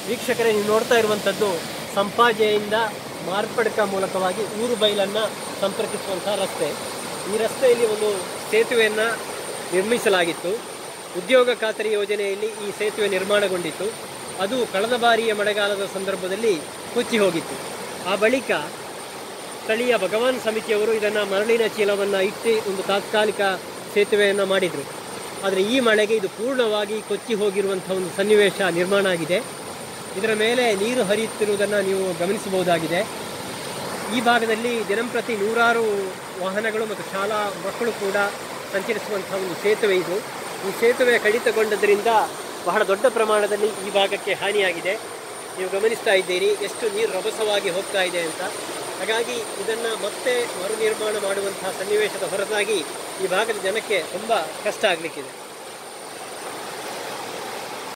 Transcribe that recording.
ವೀಕ್ಷಕರೇ ನೀವು ನೋಡ್ತಾ ಇರುವಂಥದ್ದು ಸಂಪಾಜೆಯಿಂದ ಮಾರ್ಪಡ್ಕ ಮೂಲಕವಾಗಿ ಊರು ಬೈಲನ್ನು ಸಂಪರ್ಕಿಸುವಂತಹ ರಸ್ತೆ ಈ ರಸ್ತೆಯಲ್ಲಿ ಒಂದು ಸೇತುವೆಯನ್ನು ನಿರ್ಮಿಸಲಾಗಿತ್ತು ಉದ್ಯೋಗ ಖಾತರಿ ಯೋಜನೆಯಲ್ಲಿ ಈ ಸೇತುವೆ ನಿರ್ಮಾಣಗೊಂಡಿತ್ತು ಅದು ಕಳೆದ ಬಾರಿಯ ಮಳೆಗಾಲದ ಸಂದರ್ಭದಲ್ಲಿ ಕೊಚ್ಚಿ ಹೋಗಿತ್ತು ಆ ಬಳಿಕ ಸ್ಥಳೀಯ ಭಗವಾನ್ ಸಮಿತಿಯವರು ಇದನ್ನು ಮರಳಿನ ಚೀಲವನ್ನು ಇಟ್ಟು ಒಂದು ತಾತ್ಕಾಲಿಕ ಸೇತುವೆಯನ್ನು ಮಾಡಿದರು ಆದರೆ ಈ ಮಳೆಗೆ ಇದು ಪೂರ್ಣವಾಗಿ ಕೊಚ್ಚಿ ಹೋಗಿರುವಂಥ ಒಂದು ಸನ್ನಿವೇಶ ನಿರ್ಮಾಣ ಆಗಿದೆ ಇದರ ಮೇಲೆ ನೀರು ಹರಿಯುತ್ತಿರುವುದನ್ನು ನೀವು ಗಮನಿಸಬಹುದಾಗಿದೆ ಈ ಭಾಗದಲ್ಲಿ ದಿನಂಪ್ರತಿ ನೂರಾರು ವಾಹನಗಳು ಮತ್ತು ಶಾಲಾ ಮಕ್ಕಳು ಕೂಡ ಸಂಚರಿಸುವಂಥ ಒಂದು ಸೇತುವೆ ಇದು ಈ ಸೇತುವೆ ಕಡಿತಗೊಂಡದ್ರಿಂದ ಬಹಳ ದೊಡ್ಡ ಪ್ರಮಾಣದಲ್ಲಿ ಈ ಭಾಗಕ್ಕೆ ಹಾನಿಯಾಗಿದೆ ನೀವು ಗಮನಿಸ್ತಾ ಇದ್ದೀರಿ ಎಷ್ಟು ನೀರು ರಭಸವಾಗಿ ಹೋಗ್ತಾ ಇದೆ ಅಂತ ಹಾಗಾಗಿ ಇದನ್ನು ಮತ್ತೆ ಮರು ನಿರ್ಮಾಣ ಮಾಡುವಂತಹ ಸನ್ನಿವೇಶದ ಹೊರತಾಗಿ ಈ ಭಾಗದ ಜನಕ್ಕೆ ತುಂಬ ಕಷ್ಟ ಆಗಲಿಕ್ಕಿದೆ